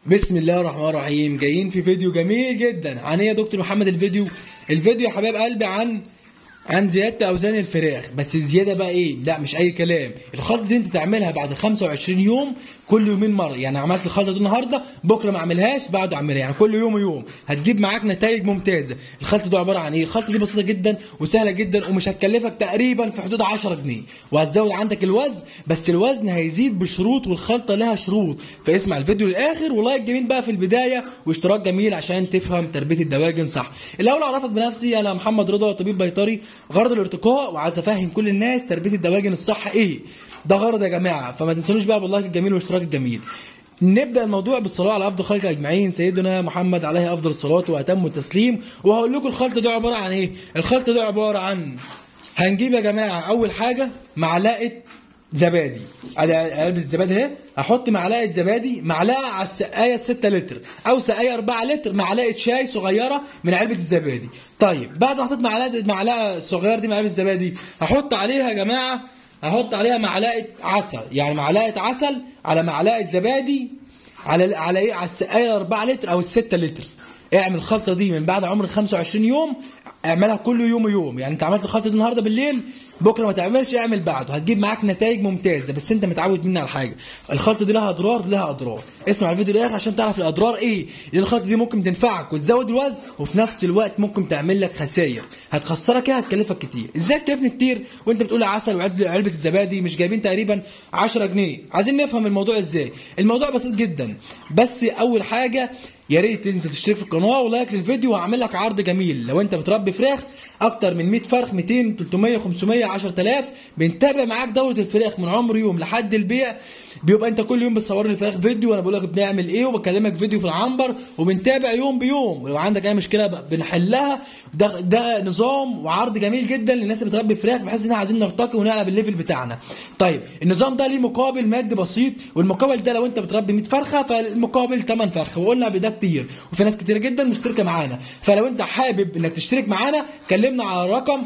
بسم الله الرحمن الرحيم جايين في فيديو جميل جدا عن ايه يا دكتور محمد الفيديو الفيديو يا حبايب قلبي عن عن زياده اوزان الفراخ بس الزياده بقى ايه لا مش اي كلام الخلطه دي انت تعملها بعد 25 يوم كل يومين مره يعني عملت الخلطه دي النهارده بكره ما اعملهاش بعده اعملها يعني كل يوم ويوم هتجيب معاك نتائج ممتازه الخلطه دي عباره عن ايه الخلطه دي بسيطه جدا وسهله جدا ومش هتكلفك تقريبا في حدود 10 جنيه وهتزود عندك الوزن بس الوزن هيزيد بشروط والخلطه لها شروط فاسمع الفيديو للاخر ولايك جميل بقى في البدايه واشتراك جميل عشان تفهم تربيه الدواجن صح الاول اعرفك بنفسي انا محمد رضا طبيب بيطري غرض الارتقاء وعايز افهم كل الناس تربيه الدواجن الصح ايه ده غرض يا جماعه فما تنسونوش بقى باللايك الجميل والاشتراك الجميل نبدا الموضوع بالصلاه على افضل خلق اجمعين سيدنا محمد عليه افضل الصلاه واتم التسليم وهقول لكم الخلطه دي عباره عن ايه الخلطه دي عباره عن هنجيب يا جماعه اول حاجه معلقه زبادي ادي علبه الزبادي اهي هحط معلقه زبادي معلقه على السقايه 6 لتر او سقايه 4 لتر معلقه شاي صغيره من علبه الزبادي طيب بعد ما حطيت معلقه معلقه صغيره دي من علبه الزبادي هحط عليها يا جماعه هحط عليها معلقه عسل يعني معلقه عسل على معلقه زبادي على على ايه على السقايه 4 لتر او ال 6 لتر اعمل الخلطه دي من بعد عمر 25 يوم اعملها كل يوم ويوم يعني انت عملت الخلطه دي النهارده بالليل بكره ما تعملش اعمل بعده هتجيب معاك نتائج ممتازه بس انت متعود مني على حاجه الخلطه دي لها اضرار لها اضرار اسمع الفيديو للاخر عشان تعرف الاضرار ايه لان الخلطه دي ممكن تنفعك وتزود الوزن وفي نفس الوقت ممكن تعمل لك خسائر هتخسرك ايه هتكلفك كتير ازاي تكلفني كتير وانت بتقول عسل وعلبه الزبادي مش جايبين تقريبا 10 جنيه عايزين نفهم الموضوع ازاي الموضوع بسيط جدا بس اول حاجه يا ريت تنزل تشترك في القناه ولايك للفيديو وهعمل لك عرض جميل لو انت بتربي فراخ اكتر من 100 فرخ 200 300 500 10000 بنتابع معاك دوره الفراخ من عمر يوم لحد البيع بيبقى انت كل يوم بتصور لي الفراخ فيديو وانا بقول لك بنعمل ايه وبكلمك فيديو في العنبر وبنتابع يوم بيوم لو عندك اي مشكله بنحلها ده ده نظام وعرض جميل جدا للناس اللي بتربي فراخ بحيث ان احنا عايزين نرتقي ونعلى بالليفل بتاعنا طيب النظام ده ليه مقابل مادي بسيط والمقابل ده لو انت بتربي 100 فرخه فالمقابل 8 فرخه وقلنا ده كتير وفي ناس كتير جدا مشتركه معانا فلو انت حابب انك تشترك معانا كلمنا على رقم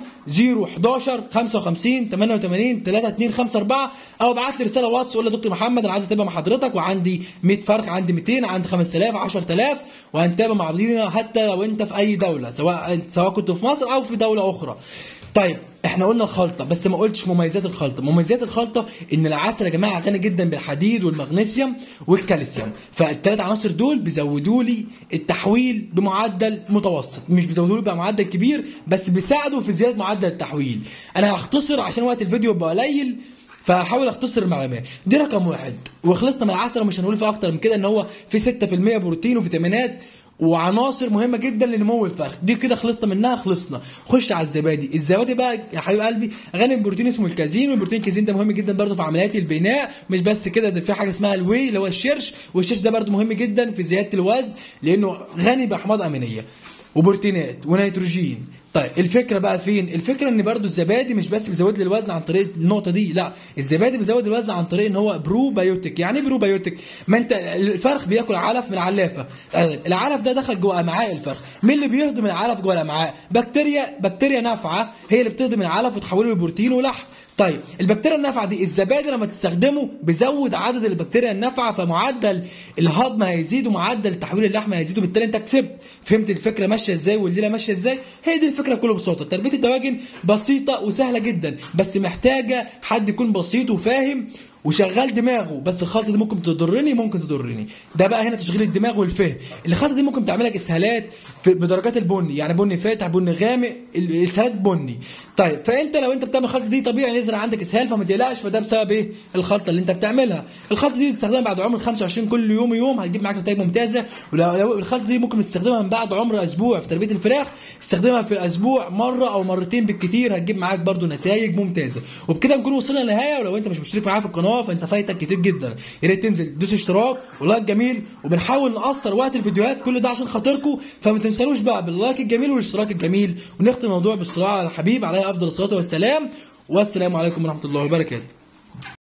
011 55 88 3254 او ابعت لي رساله واتس قول لي دكتور محمد انا عايز اتابع مع حضرتك وعندي 100 فرخ عندي 200 عندي 5000 10000 وهنتابع مع بعضينا حتى لو انت في اي دوله سواء سواء كنت في مصر او في دوله اخرى طيب احنا قلنا الخلطه بس ما قلتش مميزات الخلطه مميزات الخلطه ان العسل يا جماعه غني جدا بالحديد والمغنيسيوم والكالسيوم فالثلاث عناصر دول بيزودوا لي التحويل بمعدل متوسط مش بيزودوا لي بمعدل كبير بس بيساعدوا في زياده معدل التحويل انا هختصر عشان وقت الفيديو يبقى قليل فهحاول اختصر المعلومات دي رقم واحد وخلصنا من العسل ومش هنقول في اكتر من كده ان هو في 6% بروتين وفيتامينات وعناصر مهمه جدا لنمو الفرخ دي كده خلصنا منها خلصنا خش على الزبادي الزبادي بقى يا حبيب قلبي غني بروتين اسمه الكازين والبروتين الكازين ده مهم جدا برضه في عمليات البناء مش بس كده ده في حاجه اسمها الوي اللي هو الشرش والشرش ده برضه مهم جدا في زياده الوزن لانه غني باحماض امينيه وبروتينات ونيتروجين طيب الفكره بقى فين الفكره ان برضو الزبادي مش بس بيزود لي الوزن عن طريق النقطه دي لا الزبادي بيزود الوزن عن طريق ان هو بروبايوتيك يعني ايه بروبايوتيك ما انت الفرخ بياكل علف من علافه العلف ده دخل جوه امعاء الفرخ مين اللي بيهضم العلف جوه الامعاء بكتيريا بكتيريا نافعه هي اللي بتهضم العلف وتحوله لبروتين ولحم طيب البكتيريا النافعه دي الزبادي لما تستخدمه بيزود عدد البكتيريا النافعه فمعدل الهضم هيزيد ومعدل تحويل اللحم هيزيد وبالتالي انت كسبت فهمت الفكره ماشيه ازاي والليله ماشيه ازاي هي دي الفكره بكل بساطه تربيه الدواجن بسيطه وسهله جدا بس محتاجه حد يكون بسيط وفاهم وشغال دماغه بس الخلطه دي ممكن تضرني ممكن تضرني ده بقى هنا تشغيل الدماغ والفهم الخلطه دي ممكن تعمل لك اسهالات بدرجات البني يعني بني فاتح بني غامق الاسهالات بني طيب فانت لو انت بتعمل الخلطه دي طبيعي نزرع عندك اسهال فما تقلقش فده بسبب ايه الخلطه اللي انت بتعملها الخلطه دي تستخدمها بعد عمر 25 كل يوم يوم هتجيب معاك نتائج ممتازه ولو الخلطه دي ممكن تستخدمها من بعد عمر اسبوع في تربيه الفراخ استخدمها في الاسبوع مره او مرتين بالكتير هتجيب معاك برده نتائج ممتازه وبكده نكون وصلنا للنهايه ولو انت مش مشترك معايا في القناه فانت فايتك كتير جدا يا ريت تنزل دوس اشتراك ولايك جميل وبنحاول نقصر وقت الفيديوهات كل ده عشان خاطركم فما تنسانوش بقى باللايك الجميل والاشتراك الجميل ونختم الموضوع بالصلاه على الحبيب عليه افضل الصلاه والسلام والسلام عليكم ورحمه الله وبركاته